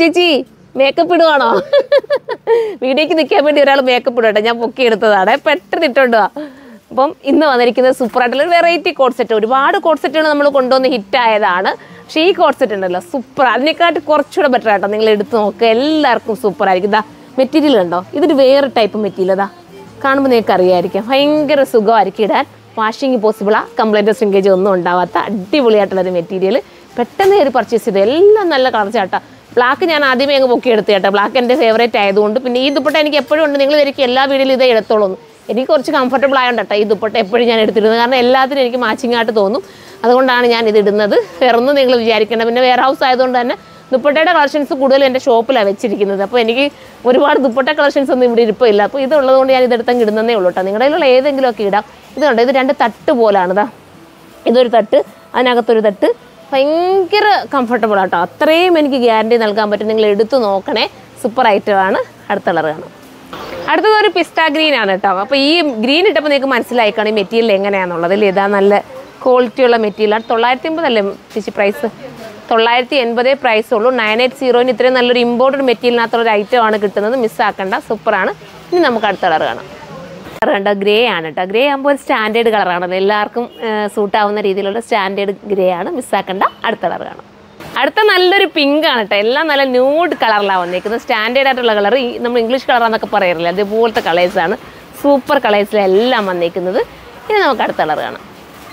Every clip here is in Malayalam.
ചേച്ചി മേക്കപ്പ് ഇടുവാണോ വീഡിയോക്ക് നിൽക്കാൻ വേണ്ടി ഒരാൾ മേക്കപ്പ് ഇടട്ടെ ഞാൻ പൊക്കി എടുത്തതാണ് പെട്ടെന്ന് ഇട്ടോണ്ട് വാ അപ്പം ഇന്ന് വന്നിരിക്കുന്നത് സൂപ്പറായിട്ടുള്ള ഒരു വെറൈറ്റി കോഡ് സെറ്റ് ഒരുപാട് കോഡ് സെറ്റുകൾ നമ്മൾ കൊണ്ടുവന്ന് ഹിറ്റായതാണ് പക്ഷേ ഈ കോഡ് സെറ്റ് ഉണ്ടല്ലോ സൂപ്പർ അതിനെക്കാട്ടി കുറച്ചുകൂടെ ബെറ്റർ ആട്ടോ നിങ്ങൾ എടുത്ത് നോക്കുക എല്ലാവർക്കും സൂപ്പർ ആയിരിക്കും ഇതാ മെറ്റീരിയൽ ഉണ്ടോ ഇതൊരു വേറെ ടൈപ്പ് മെറ്റീരിയൽ ഇതാ കാണുമ്പോൾ നിങ്ങൾക്ക് അറിയായിരിക്കും ഭയങ്കര സുഖമായിരിക്കും ഇടാൻ വാഷിങ് പോസിബിളാ കംപ്ലൈൻറ്റ് ശ്രിങ്കേജ് ഒന്നും ഉണ്ടാവാത്ത അടിപൊളിയായിട്ടുള്ളൊരു മെറ്റീരിയൽ പെട്ടെന്ന് കയറി പർച്ചേസ് ചെയ്തു എല്ലാം നല്ല കളർ ചാട്ടാ ബ്ലാക്ക് ഞാൻ ആദ്യമേ അങ്ങ് പൊക്കി എടുത്തു കേട്ടോ ബ്ലാക്ക് എൻ്റെ ഫേവറേറ്റ് ആയതുകൊണ്ട് പിന്നെ ഈ ദുപ്പട്ട എനിക്ക് എപ്പോഴും ഉണ്ട് നിങ്ങൾ വിചാരിക്കും എല്ലാ വീഡിയോയിലും ഇതേ എടുത്തോളൂ എന്ന്. എനിക്ക് കുറച്ച് കംഫർട്ടബിൾ ആയതുകൊണ്ട് കേട്ടോ ഈ ദുപ്പട്ട എപ്പോഴും ഞാൻ എടുത്തിരുന്നത് കാരണം എല്ലാത്തിനും എനിക്ക് മാച്ചിങ് ആയിട്ട് തോന്നും അതുകൊണ്ടാണ് ഞാൻ ഇത് ഇടുന്നത് വേറെ ഒന്നും നിങ്ങൾ വിചാരിക്കേണ്ട പിന്നെ വെയർ ഹൗസ് ആയതുകൊണ്ട് തന്നെ ദുപ്പട്ടയുടെ കളക്ഷൻസ് കൂടുതലും എൻ്റെ ഷോപ്പിലാണ് വെച്ചിരിക്കുന്നത് അപ്പോൾ എനിക്ക് ഒരുപാട് ദുപ്പട്ട കളക്ഷൻസ് ഒന്നും ഇവിടെ ഇരിപ്പില്ല അപ്പോൾ ഇതുള്ളത് കൊണ്ട് ഞാൻ ഇതെടുത്തങ്ങ് ഇടുന്നതേ ഉള്ളൂ കേട്ടോ നിങ്ങളുടെ കയ്യിലുള്ള ഏതെങ്കിലുമൊക്കെ ഇടാം ഇത് കണ്ടോ ഇത് രണ്ട് തട്ട് പോലാണ് ഇതാ ഇതൊരു തട്ട് അതിനകത്തൊരു തട്ട് ഭയങ്കര കംഫർട്ടബിൾ ആട്ടോ അത്രയും എനിക്ക് ഗ്യാരണ്ടി നൽകാൻ പറ്റും നിങ്ങൾ എടുത്തു നോക്കണേ സൂപ്പർ ഐറ്റമാണ് അടുത്ത കളർ കാണാം അടുത്തത് ഒരു പിസ്ത ഗ്രീൻ ആണ് കേട്ടോ അപ്പോൾ ഈ ഗ്രീൻ ഇട്ടപ്പോൾ നിങ്ങൾക്ക് മനസ്സിലായി കാണും ഈ മെറ്റീരിയൽ എങ്ങനെയാണെന്നുള്ളത് അല്ലേ ഇതാ നല്ല ക്വാളിറ്റി ഉള്ള മെറ്റീരിയലാണ് തൊള്ളായിരത്തി അമ്പതല്ലേ ചേച്ചി പ്രൈസ് തൊള്ളായിരത്തി എൺപതേ പ്രൈസ് ഉള്ളൂ നയൻ എയ്റ്റ് സീറോന് ഇത്രയും നല്ലൊരു ഇമ്പോർട്ടഡ് മെറ്റീരിയലിനകത്തുള്ള ഒരു ഐറ്റം ആണ് കിട്ടുന്നത് മിസ്സാക്കണ്ട സൂപ്പറാണ് ഇനി നമുക്ക് അടുത്ത കളർ കാണാം കളറുണ്ട് ഗ്രേ ആണ് കേട്ടോ ഗ്രേ ആകുമ്പോൾ ഒരു സ്റ്റാൻഡേർഡ് കളറാണല്ലോ എല്ലാവർക്കും സൂട്ട് ആവുന്ന രീതിയിലുള്ള സ്റ്റാൻഡേർഡ് ഗ്രേ ആണ് മിസ്സാക്കണ്ട അടുത്ത കളർ കാണാം അടുത്ത നല്ലൊരു പിങ്ക് ആണ് കേട്ടോ എല്ലാം നല്ല ന്യൂഡ് കളറിലാണ് വന്നേക്കുന്നത് സ്റ്റാൻഡേർഡ് ആയിട്ടുള്ള കളർ ഈ നമ്മൾ ഇംഗ്ലീഷ് കളറാന്നൊക്കെ പറയാറില്ല അതേപോലത്തെ കളേഴ്സാണ് സൂപ്പർ കളേഴ്സിലെല്ലാം വന്നേക്കുന്നത് ഇനി നമുക്ക് അടുത്ത കളർ കാണാം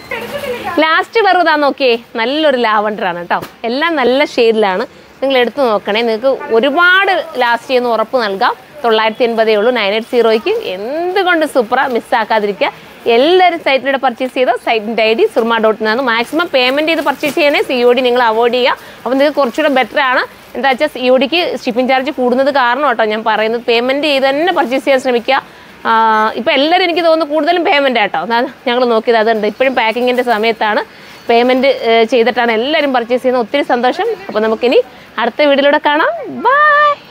ലാസ്റ്റ് കളർ ഇതാ നോക്കിയേ നല്ലൊരു ലാവണ്ടർ ആണ് കേട്ടോ എല്ലാം നല്ല ഷെയ്ഡിലാണ് നിങ്ങൾ എടുത്തു നോക്കണേ നിങ്ങൾക്ക് ഒരുപാട് ലാസ്റ്റ് ചെയ്യുന്ന ഉറപ്പ് നൽകാം തൊള്ളായിരത്തി എൺപതേ ഉള്ളൂ നയൻ എയ്റ്റ് സീറോയ്ക്ക് എന്തുകൊണ്ട് സൂപ്പറാ മിസ്സാക്കാതിരിക്കുക എല്ലാവരും സൈറ്റിലൂടെ പർച്ചേസ് ചെയ്തോ സൈറ്റിൻ്റെ ഐ ഡി സുർമ ഡോട്ട് നിന്നാണ് മാക്സിമം പേയ്മെൻറ്റ് ചെയ്ത് പർച്ചേസ് ചെയ്യണേ സി ഒ ഡി നിങ്ങൾ അവോയ്ഡ് ചെയ്യുക അപ്പോൾ നിങ്ങൾക്ക് കുറച്ചുകൂടെ ബെറ്റർ ആണ് എന്താ വെച്ചാൽ സി ഒ ഡിക്ക് ഷിപ്പിംഗ് ചാർജ് കൂടുന്നത് കാരണം കേട്ടോ ഞാൻ പറയുന്നത് പേയ്മെൻറ്റ് ചെയ്ത് തന്നെ പർച്ചേസ് ചെയ്യാൻ ശ്രമിക്കുക ഇപ്പം എല്ലാവരും എനിക്ക് തോന്നുന്നു കൂടുതലും പേയ്മെൻ്റ് ആട്ടോ ഞങ്ങൾ നോക്കിയത് അതുണ്ട് ഇപ്പോഴും പാക്കിങ്ങിൻ്റെ സമയത്താണ് പേയ്മെൻറ്റ് ചെയ്തിട്ടാണ് എല്ലാവരും പർച്ചേസ് ചെയ്യുന്നത് ഒത്തിരി സന്തോഷം അപ്പോൾ നമുക്കിനി അടുത്ത വീഡിയോയിലൂടെ കാണാം ബൈ